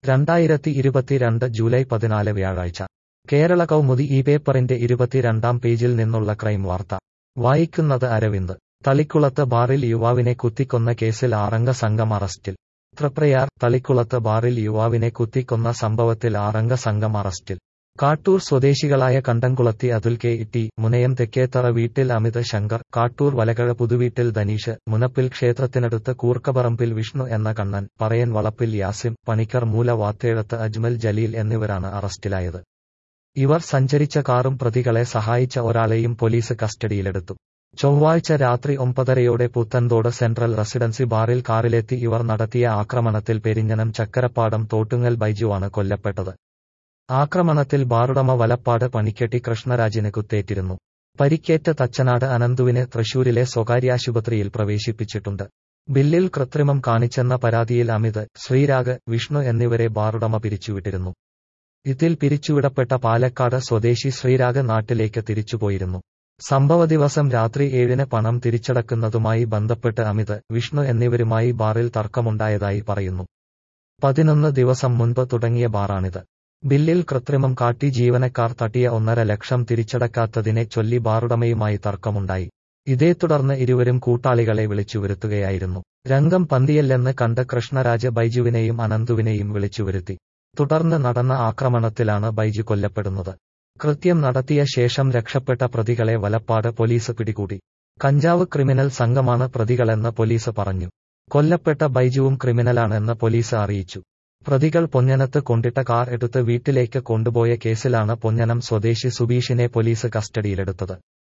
രണ്ടായിരത്തി ഇരുപത്തിരണ്ട് ജൂലൈ പതിനാല് വ്യാഴാഴ്ച കേരള കൗമുദി ഈ പേപ്പറിന്റെ ഇരുപത്തിരണ്ടാം പേജിൽ നിന്നുള്ള ക്രൈം വാർത്ത വായിക്കുന്നത് അരവിന്ദ് തളിക്കുളത്ത് ബാറിൽ യുവാവിനെ കുത്തിക്കൊന്ന കേസിൽ ആറംഗ സംഘം അറസ്റ്റിൽ തൃപ്രയാർ തളിക്കുളത്ത് ബാറിൽ യുവാവിനെ കുത്തിക്കൊന്ന സംഭവത്തിൽ ആറംഗ സംഘം അറസ്റ്റിൽ കാട്ടൂർ സ്വദേശികളായ കണ്ടംകുളത്തി അതുൽ കെ ടി മുനയം തെക്കേത്തറ വീട്ടിൽ അമിത് ശങ്കർ കാട്ടൂർ വലകഴ പുതുവീട്ടിൽ ധനീഷ് മുനപ്പിൽ ക്ഷേത്രത്തിനടുത്ത് കൂർക്കപറമ്പിൽ വിഷ്ണു എന്ന കണ്ണൻ പറയൻ വളപ്പിൽ യാസിം പണിക്കർ മൂല വാത്തേഴത്ത് അജ്മൽ ജലീൽ എന്നിവരാണ് അറസ്റ്റിലായത് ഇവർ സഞ്ചരിച്ച കാറും പ്രതികളെ സഹായിച്ച ഒരാളെയും പോലീസ് കസ്റ്റഡിയിലെടുത്തു ചൊവ്വാഴ്ച രാത്രി ഒമ്പതരയോടെ പുത്തൻതോട് സെൻട്രൽ റെസിഡൻസി ബാറിൽ കാറിലെത്തി ഇവർ നടത്തിയ ആക്രമണത്തിൽ പെരിഞ്ഞനം ചക്കരപ്പാടം തോട്ടുങ്ങൽ ബൈജുവാണ് കൊല്ലപ്പെട്ടത് ആക്രമണത്തിൽ ബാറുടമ വലപ്പാട് പണിക്കെട്ടി കൃഷ്ണരാജിന് കുത്തേറ്റിരുന്നു പരിക്കേറ്റ തച്ചനാട് അനന്തുവിനെ തൃശൂരിലെ സ്വകാര്യാശുപത്രിയിൽ പ്രവേശിപ്പിച്ചിട്ടുണ്ട് ബില്ലിൽ കൃത്രിമം കാണിച്ചെന്ന പരാതിയിൽ അമിത് ശ്രീരാഗ് വിഷ്ണു എന്നിവരെ ബാറുടമ പിരിച്ചുവിട്ടിരുന്നു ഇതിൽ പിരിച്ചുവിടപ്പെട്ട പാലക്കാട് സ്വദേശി ശ്രീരാഗ് നാട്ടിലേക്ക് തിരിച്ചുപോയിരുന്നു സംഭവ ദിവസം രാത്രി ഏഴിന് പണം തിരിച്ചടക്കുന്നതുമായി ബന്ധപ്പെട്ട് അമിത് വിഷ്ണു എന്നിവരുമായി ബാറിൽ തർക്കമുണ്ടായതായി പറയുന്നു പതിനൊന്ന് ദിവസം മുൻപ് തുടങ്ങിയ ബാറാണിത് ബില്ലിൽ കൃത്രിമം കാട്ടി ജീവനക്കാർ തട്ടിയ ഒന്നര ലക്ഷം തിരിച്ചടക്കാത്തതിനെ ചൊല്ലി ബാറുടമയുമായി തർക്കമുണ്ടായി ഇതേ തുടർന്ന് ഇരുവരും കൂട്ടാളികളെ വിളിച്ചുവരുത്തുകയായിരുന്നു രംഗം പന്തിയല്ലെന്ന് കണ്ട് കൃഷ്ണരാജ് ബൈജുവിനെയും അനന്തുവിനെയും വിളിച്ചുവരുത്തി തുടർന്ന് നടന്ന ആക്രമണത്തിലാണ് ബൈജു കൊല്ലപ്പെടുന്നത് കൃത്യം നടത്തിയ ശേഷം രക്ഷപ്പെട്ട പ്രതികളെ വലപ്പാട് പോലീസ് പിടികൂടി കഞ്ചാവ് ക്രിമിനൽ സംഘമാണ് പ്രതികളെന്ന് പോലീസ് പറഞ്ഞു കൊല്ലപ്പെട്ട ബൈജുവും ക്രിമിനലാണെന്ന് പോലീസ് അറിയിച്ചു പ്രതികൾ പൊന്നനത്ത് കൊണ്ടിട്ട കാർ എടുത്ത് വീട്ടിലേക്ക് കൊണ്ടുപോയ കേസിലാണ് പൊന്നനം സ്വദേശി സുബീഷിനെ പോലീസ് കസ്റ്റഡിയിലെടുത്തത്